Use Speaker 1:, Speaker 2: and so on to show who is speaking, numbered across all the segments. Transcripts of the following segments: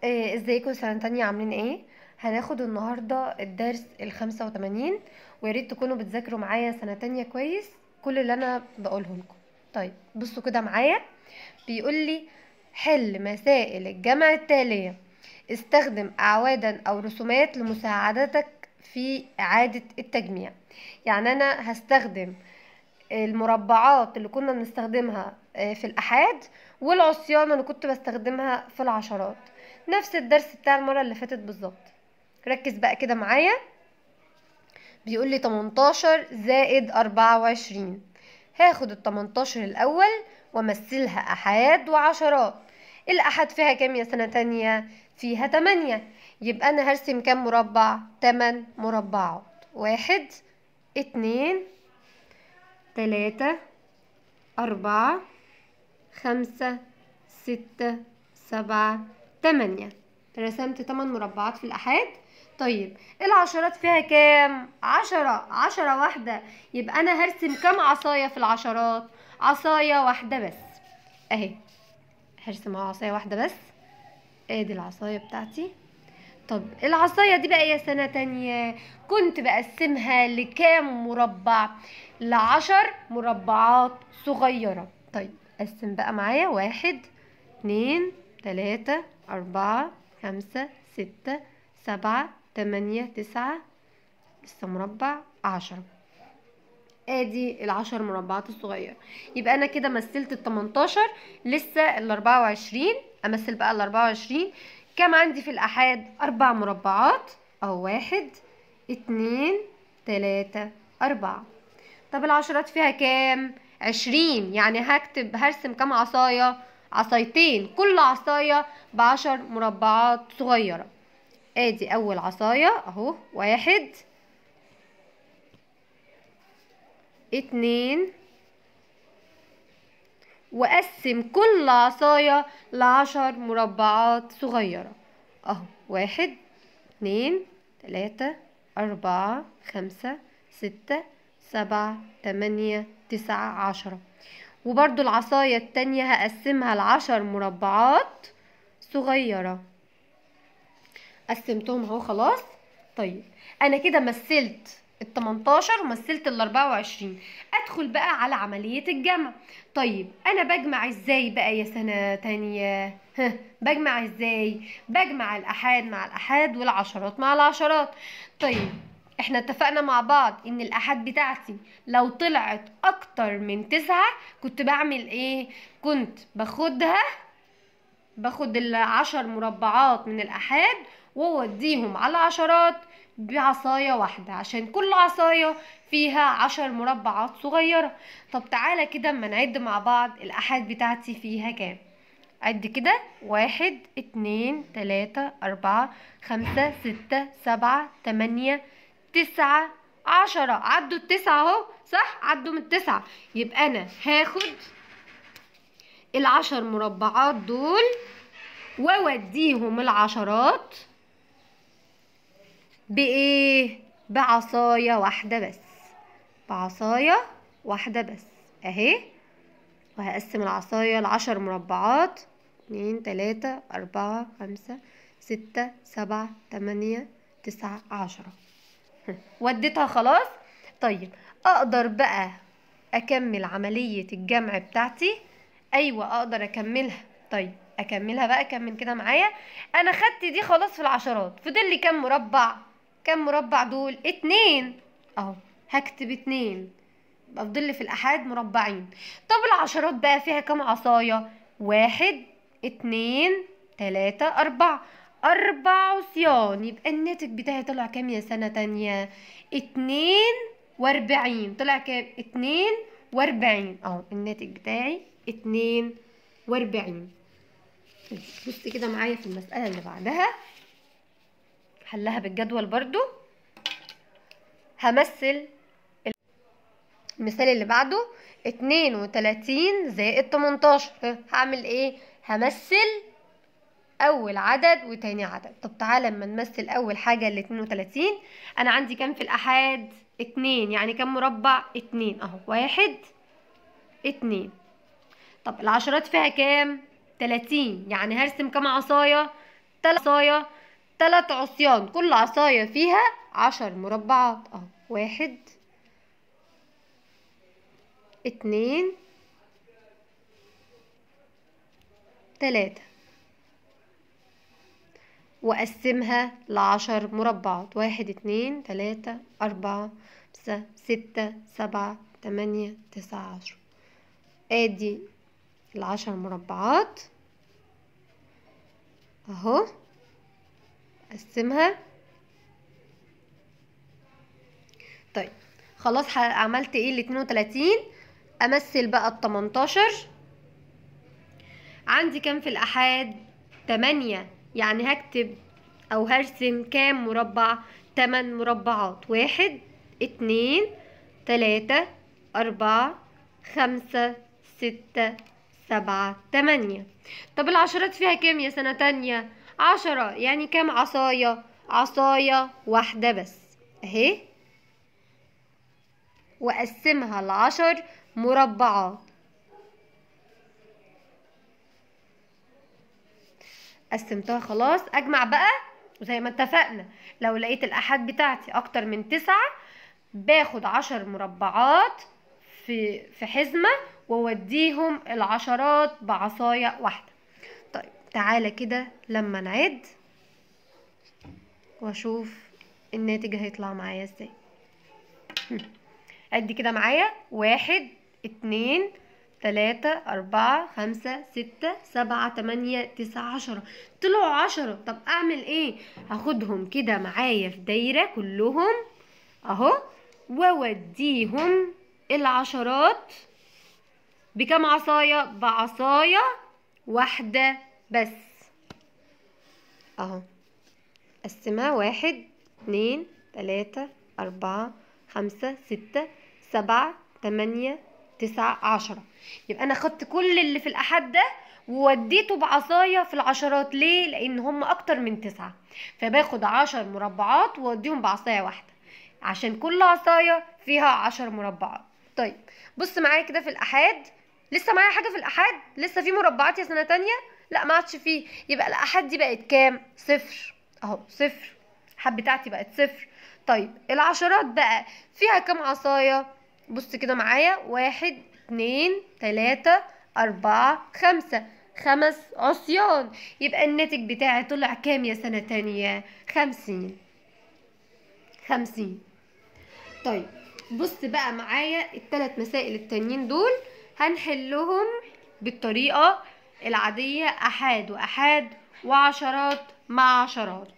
Speaker 1: إيه ازيكم سنة تانية عاملين ايه هناخد النهاردة الدرس الخمسة وتمانين وياريت تكونوا بتذاكروا معايا سنة تانية كويس كل اللي انا بقوله لكم طيب بصوا كده معايا بيقول لي حل مسائل الجمع التالية استخدم اعوادا او رسومات لمساعدتك في اعادة التجميع يعني انا هستخدم المربعات اللي كنا بنستخدمها آه، في الأحاد والعصيان اللي كنت بستخدمها في العشرات نفس الدرس بتاع المرة اللي فاتت بالظبط ركز بقى كده معايا بيقول لي 18 زائد 24 هاخد ال 18 الأول وامثلها أحاد وعشرات الأحاد فيها كام يا سنة تانية فيها 8 يبقى أنا هرسم كام مربع 8 مربعات واحد اتنين تلاتة أربعة خمسة ستة سبعة تمانية رسمت تمن مربعات في الأحاد طيب العشرات فيها كام عشرة عشرة واحدة يبقى أنا هرسم كام عصاية في العشرات عصاية واحدة بس أهي هرسم عصاية واحدة بس ادي العصاية بتاعتي طب العصاية دي بقى يا سنة تانية كنت بقسمها لكام مربع لعشر مربعات صغيرة طيب قسم بقى معايا واحد اتنين تلاتة أربعة خمسة ستة سبعة تمانية تسعة لسه مربع عشرة ادي العشر مربعات الصغيرة يبقى انا كده مثلت التمنتاشر لسه الاربعة وعشرين امثل بقى الاربعة وعشرين كام عندي في الأحاد أربع مربعات أو واحد اتنين تلاتة أربعة طب العشرات فيها كام عشرين يعني هكتب هرسم كام عصاية عصايتين كل عصاية بعشر مربعات صغيرة ادي أول عصاية أهو واحد اتنين وأقسم كل عصاية لعشر مربعات صغيرة أهو واحد اتنين تلاتة أربعة خمسة ستة سبعة تمانية تسعة عشرة وبرضو العصاية التانية هقسمها لعشر مربعات صغيرة قسمتهم اهو خلاص طيب انا كده مثلت ال 18 ومثلت ال 24 ادخل بقى على عملية الجمع طيب انا بجمع ازاي بقى يا سنة تانية ها بجمع ازاي بجمع الاحاد مع الاحاد والعشرات مع العشرات طيب احنا اتفقنا مع بعض ان الاحاد بتاعتي لو طلعت اكتر من تسعة كنت بعمل ايه كنت باخدها باخد العشر مربعات من الأحاد وأوديهم على عشرات بعصاية واحدة عشان كل عصاية فيها عشر مربعات صغيرة طب تعالى كده اما نعد مع بعض الأحاد بتاعتي فيها كام عد كده واحد اتنين تلاتة أربعة خمسة ستة سبعة تمانية تسعة عشرة عدوا التسعة اهو صح عدوا من التسعة يبقى أنا هاخد العشر مربعات دول واوديهم العشرات بايه بعصاية واحدة بس بعصاية واحدة بس اهي وهقسم العصاية لعشر مربعات اتنين تلاتة اربعة خمسة ستة سبعة تمانية تسعة عشرة وديتها خلاص طيب اقدر بقى اكمل عملية الجمع بتاعتي ايوه اقدر اكملها طيب اكملها بقى كمل كده معايا انا خدت دي خلاص في العشرات فضل لي كام مربع كام مربع دول اتنين اهو هكتب اتنين يبقى فضل لي في الاحاد مربعين طب العشرات بقى فيها كام عصاية واحد اتنين تلاتة اربعة اربع عصيان يبقى الناتج بتاعي طلع كام يا سنة تانية اتنين واربعين طلع كام اتنين واربعين اهو الناتج بتاعي اتنين واربعين بص كده معايا في المسألة اللي بعدها حلها بالجدول برضو همثل المثال اللي بعده اتنين وتلاتين زائد تمنتاشر ها، هعمل ايه همثل اول عدد وتاني عدد طب تعالى اما نمثل اول حاجة ال 32 انا عندي كام في الاحاد اتنين يعني كام مربع اتنين اهو واحد اتنين طب العشرات فيها كام تلاتين يعني هرسم كام عصاية تلات عصاية تلات عصيان كل عصاية فيها عشر مربعات اهو واحد اتنين تلاتة وأقسمها لعشر مربعات واحد اتنين تلاتة أربعة خمسة ستة سبعة تمانية تسعة عشرة ادي العشر مربعات اهو اقسمها طيب خلاص ح- عملت ايه الاتنين وتلاتين امثل بقى التمنتاشر عندي كام في الأحاد تمانية يعني هكتب أو هرسم كام مربع تمن مربعات واحد اتنين تلاتة أربعة خمسة ستة سبعة تمانية طب العشرات فيها كام يا سنة تانية عشرة يعني كام عصاية عصاية واحدة بس اهي وأقسمها لعشر مربعات قسمتها خلاص اجمع بقى وزي ما اتفقنا لو لقيت الاحاد بتاعتي اكتر من تسعة باخد عشر مربعات في في حزمة واوديهم العشرات بعصاية واحدة طيب تعالى كده لما نعد واشوف الناتج هيطلع معايا ازاي عد كده معايا واحد اتنين تلاتة أربعة خمسة ستة سبعة تمانية تسعة عشرة طلعوا عشرة طب أعمل إيه؟ هاخدهم كده معايا في دايرة كلهم أهو وأوديهم العشرات بكم عصاية؟ بعصاية واحدة بس أهو قسمها واحد اتنين تلاتة أربعة خمسة ستة سبعة تمانية تسعة عشرة يبقى أنا خدت كل اللي في الأحد ده ووديته بعصاية في العشرات ليه؟ لأن هم أكتر من تسعة فباخد عشر مربعات وأوديهم بعصاية واحدة عشان كل عصاية فيها عشر مربعات طيب بص معايا كده في الأحاد لسه معايا حاجة في الأحاد لسه في مربعات يا سنة تانية لا ما عادش فيه يبقى الأحاد دي بقت كام صفر أهو صفر الحب بتاعتي بقت صفر طيب العشرات بقى فيها كام عصاية بص كده معايا واحد اتنين تلاتة أربعة خمسة خمس عصيان يبقى الناتج بتاعي طلع كام يا سنة تانية خمسين خمسين طيب بص بقى معايا التلات مسائل التانيين دول هنحلهم بالطريقة العادية أحاد وأحاد وعشرات مع عشرات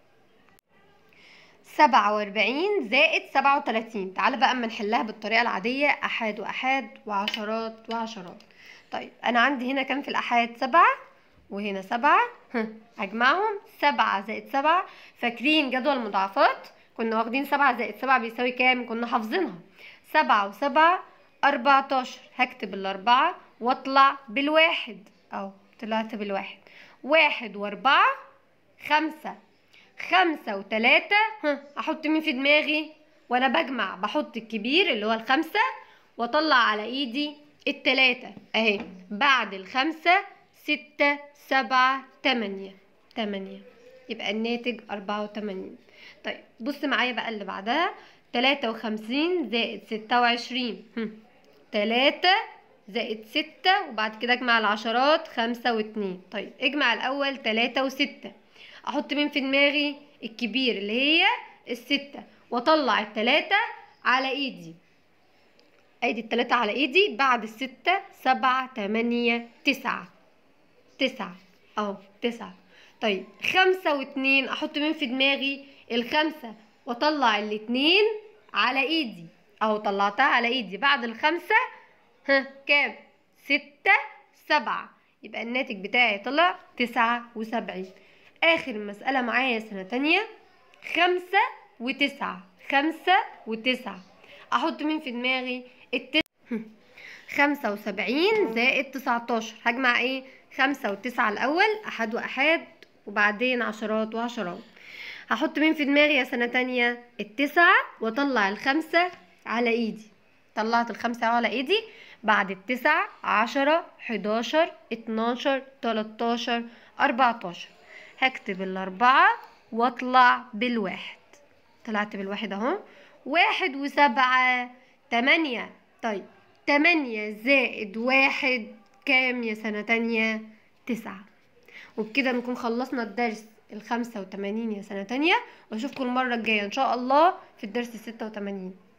Speaker 1: سبعة وأربعين زائد سبعة وتلاتين تعالى بقى أما نحلها بالطريقة العادية أحاد وأحاد وعشرات وعشرات طيب أنا عندي هنا كام في الأحاد سبعة وهنا سبعة ها، أجمعهم سبعة زائد سبعة فاكرين جدول المضاعفات كنا واخدين سبعة زائد سبعة بيساوي كام كنا حافظينها سبعة وسبعة أربعتاشر هكتب الأربعة وأطلع بالواحد أهو طلعت بالواحد واحد وأربعة خمسة خمسة وتلاتة ها أحط مين في دماغي وأنا بجمع بحط الكبير اللي هو الخمسة وأطلع على إيدي التلاتة أهي بعد الخمسة ستة سبعة تمانية تمانية يبقى الناتج أربعة وتمانين طيب بص معايا بقى اللي بعدها تلاتة وخمسين زائد ستة وعشرين هم. تلاتة زائد ستة وبعد كده اجمع العشرات خمسة واتنين طيب اجمع الأول تلاتة وستة أحط مين في دماغي الكبير اللي هي الستة وأطلع التلاتة على إيدي أيدي التلاتة على إيدي بعد الستة سبعة تمانية تسعة تسعة أهو تسعة طيب خمسة واتنين أحط مين في دماغي الخمسة وأطلع الاتنين على إيدي أهو طلعتها على إيدي بعد الخمسة ها كام ستة سبعة يبقى الناتج بتاعي طلع تسعة وسبعين آخر مسألة معايا سنة تانية خمسة وتسعة خمسة وتسعة أحط مين في دماغي التسعة خمسة وسبعين زائد تسعتاشر هجمع ايه خمسة وتسعة الأول أحد وأحاد وبعدين عشرات وعشرات هحط مين في دماغي يا سنة تانية التسعة وأطلع الخمسة على إيدي طلعت الخمسة على إيدي بعد التسعة عشرة حداشر اتناشر تلاتاشر أربعتاشر هكتب الأربعة واطلع بالواحد طلعت بالواحد اهو واحد وسبعة تمانية طيب تمانية زائد واحد كام يا سنة تانية تسعة وبكده نكون خلصنا الدرس الخمسة وتمانين يا سنة تانية واشوفكم المرة الجاية ان شاء الله في الدرس الستة وتمانين